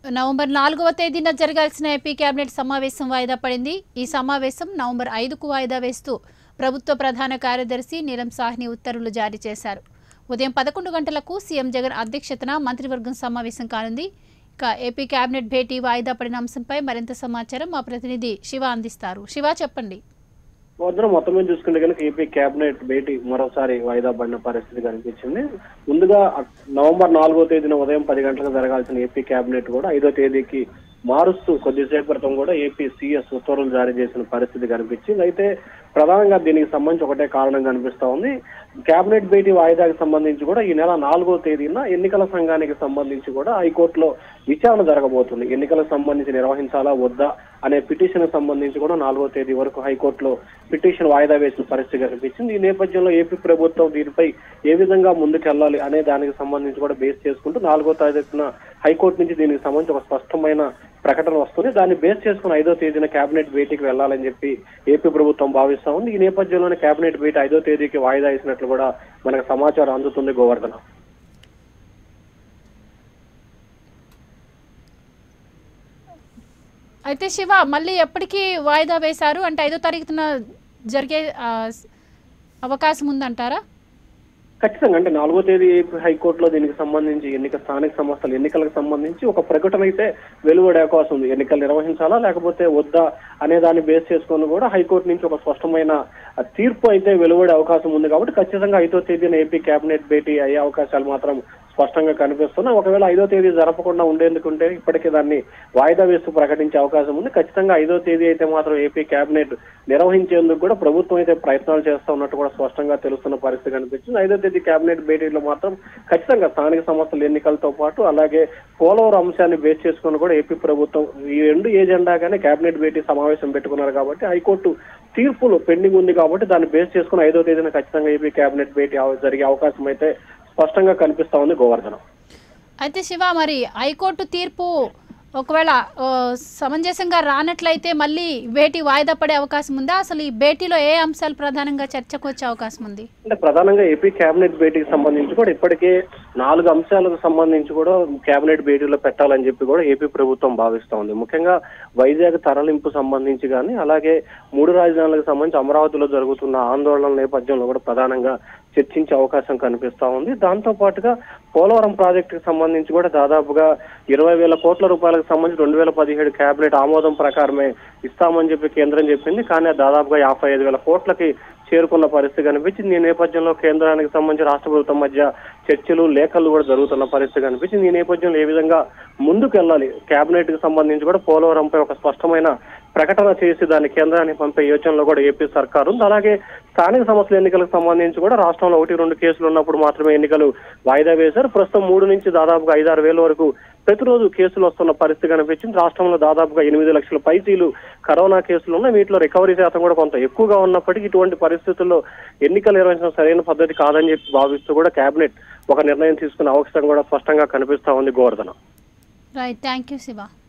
November నాలుగవ తేదీన జరగాల్సిన ఏపీ కేబినెట్ సమావేశం వాయిదా పడింది ఈ సమావేశం నవంబర్ ఐదుకు వాయిదా వేస్తూ ప్రభుత్వ ప్రధాన కార్యదర్శి నీలం సాహ్ని ఉత్తర్వులు జారీ చేశారు ఉదయం పదకొండు గంటలకు సీఎం జగన్ అధ్యక్షతన మంత్రివర్గం సమావేశం కానుంది ఇక ఏపీ కేబినెట్ భేటీ వాయిదా పడిన అంశంపై మరింత సమాచారం మా ప్రతినిధి శివ అందిస్తారు శివ చెప్పండి వద్ద మొత్తం మీద చూసుకుంటే కనుక ఏపీ కేబినెట్ భేటీ మరోసారి వాయిదా పడిన పరిస్థితి కనిపించింది ముందుగా అక్- నవంబర్ నాలుగో తేదీన ఉదయం పది గంటలకు జరగాల్సిన ఏపీ కేబినెట్ కూడా ఐదో తేదీకి మారుస్తూ కొద్దిసేపు క్రితం కూడా ఏపీ సీఎస్ ఉత్తర్వులు జారీ చేసిన పరిస్థితి కనిపించింది అయితే ప్రధానంగా దీనికి సంబంధించి ఒకటే కారణం కనిపిస్తా ఉంది కేబినెట్ భేటీ వాయిదాకి సంబంధించి కూడా ఈ నెల నాలుగో తేదీన ఎన్నికల సంఘానికి సంబంధించి కూడా హైకోర్టులో విచారణ జరగబోతుంది ఎన్నికలకు సంబంధించి నిర్వహించాలా వద్దా అనే పిటిషన్ సంబంధించి కూడా నాలుగో తేదీ వరకు హైకోర్టులో పిటిషన్ వాయిదా వేసిన పరిస్థితి కనిపించింది ఈ నేపథ్యంలో ఏపీ ప్రభుత్వం దీనిపై ఏ విధంగా ముందుకెళ్లాలి అనే దానికి సంబంధించి కూడా బేస్ చేసుకుంటూ నాలుగో తారీఖున హైకోర్టు నుంచి దీనికి సంబంధించి ఒక స్పష్టమైన ప్రకటన వస్తుంది దాన్ని బేస్ చేసుకుని ఐదో తేదీన కేబినెట్ భేటీకి వెళ్లాలని చెప్పి ఏపీ ప్రభుత్వం భావిస్తా ఉంది ఈ నేపథ్యంలోనే కేబినెట్ భేటీ ఐదో తేదీకి వాయిదా వేసినట్లు కూడా మనకు సమాచారం అందుతుంది గోవర్ధన అయితే శివ మళ్ళీ ఎప్పటికీ వాయిదా వేశారు అంటే ఐదో తారీఖున జరిగే ఆ, అవకాశం ఉందంటారా ఖచ్చితంగా అంటే నాలుగో తేదీ హైకోర్టులో దీనికి సంబంధించి ఎన్నిక స్థానిక సంస్థల ఎన్నికలకు సంబంధించి ఒక ప్రకటన అయితే వెలువడే అవకాశం ఉంది ఎన్నికలు నిర్వహించాలా లేకపోతే వద్దా అనే దాన్ని బేస్ చేసుకొని కూడా హైకోర్టు నుంచి ఒక స్పష్టమైన ఆ, తీర్పు అయితే వెలువడే అవకాశం ఉంది కాబట్టి ఖచ్చితంగా ఐదో తేదీన ఏపీ కేబినెట్ భేటీ అయ్యే అవకాశాలు మాత్రం స్పష్టంగా కనిపిస్తున్నాయి ఒకవేళ ఐదో తేదీ జరపకుండా ఉండేందుకుంటే ఇప్పటికే దాన్ని వాయిదా వేస్తూ ప్రకటించే అవకాశం ఉంది ఖచ్చితంగా ఐదో తేదీ అయితే మాత్రం ఏపీ కేబినెట్ నిర్వహించేందుకు కూడా ప్రభుత్వం అయితే ప్రయత్నాలు చేస్తా ఉన్నట్టు కూడా స్పష్టంగా తెలుస్తున్న పరిస్థితి కనిపించింది ఐదో తేదీ కేబినెట్ భేటీలో మాత్రం ఖచ్చితంగా స్థానిక సంస్థల ఎన్నికలతో పాటు అలాగే పోలవరం అంశాన్ని బేస్ చేసుకుని కూడా ఏపీ ప్రభుత్వం ఈ రెండు ఏజెండాగానే కేబినెట్ భేటీ సమావేశం పెట్టుకున్నారు కాబట్టి హైకోర్టు తీర్పులు పెండింగ్ ఉంది కాబట్టి దాన్ని బేస్ చేసుకుని ఐదో తేదీన ఖచ్చితంగా ఏపీ కేబినెట్ భేటీ అవ- జరిగే అవకాశం అయితే స్పష్టంగా కనిపిస్తా ఉంది గోవర్ధనం అయితే శివ మరి హైకోర్టు తీర్పు ఒకవేళ ఆ, సమంజసంగా రానట్లయితే మళ్ళీ భేటీ వాయిదా పడే అవకాశం ఉందా అసలు ఈ భేటీలో ఏ అంశాలు ప్రధానంగా చర్చకు వచ్చే అవకాశం ఉంది అంటే ప్రధానంగా ఏపీ కేబినెట్ భేటీకి సంబంధించి కూడా ఇప్పటికే నాలుగు అంశాలకు సంబంధించి కూడా కేబినెట్ భేటీలో పెట్టాలని చెప్పి కూడా ఏపీ ప్రభుత్వం భావిస్తా ఉంది ముఖ్యంగా వైజాగ్ తరలింపు సంబంధించి కానీ అలాగే మూడు రాజధానులకు సంబంధించి అమరావతిలో జరుగుతున్న ఆందోళనల నేపథ్యంలో కూడా ప్రధానంగా చర్చించే అవకాశం కనిపిస్తా ఉంది దాంతో పాటుగా పోలవరం ప్రాజెక్టుకి సంబంధించి కూడా దాదాపుగా ఇరవై వేల కోట్ల రూపాయలకు సంబంధించి రెండు వేల పదిహేడు కేబినెట్ ఆమోదం ప్రకారమే ఇస్తామని చెప్పి కేంద్రం చెప్పింది కానీ అది దాదాపుగా యాభై ఐదు వేల కోట్లకి చేరుకున్న పరిస్థితి కనిపించింది ఈ నేపథ్యంలో కేంద్రానికి సంబంధించి రాష్ట్ర ప్రభుత్వం మధ్య చర్చలు లేఖలు కూడా జరుగుతున్న పరిస్థితి కనిపించింది ఈ నేపథ్యంలో ఏ విధంగా ముందుకు వెళ్ళాలి కేబినెట్ కి సంబంధించి కూడా పోలవరంపై ఒక స్పష్టమైన ప్రకటన చేసి దాన్ని కేంద్రానికి పంపే యోచనలో కూడా ఏపీ సర్కారు ఉంది అలాగే స్థానిక సంస్థల ఎన్నికలకు సంబంధించి కూడా రాష్ట్రంలో ఒకటి రెండు కేసులు ఉన్నప్పుడు మాత్రమే ఎన్నికలు వాయిదా వేశారు ప్రస్తుతం మూడు నుంచి దాదాపుగా ఐదారు వేల వరకు ప్రతిరోజు కేసులు వస్తున్న పరిస్థితి కనిపించింది రాష్ట్రంలో దాదాపుగా ఎనిమిది లక్షల పైసీలు కరోనా కేసులు ఉన్నాయి వీటిలో రికవరీ శాతం కూడా కొంత ఎక్కువగా ఉన్నప్పటికీ ఇటువంటి పరిస్థితుల్లో ఎన్నికలు నిర్వహించడం సరైన పద్ధతి కాదని చెప్పి భావిస్తూ కూడా కేబినెట్ ఒక నిర్ణయం తీసుకున్న అవకాశం కూడా స్పష్టంగా కనిపిస్తా ఉంది Govardhana right thank you Shiva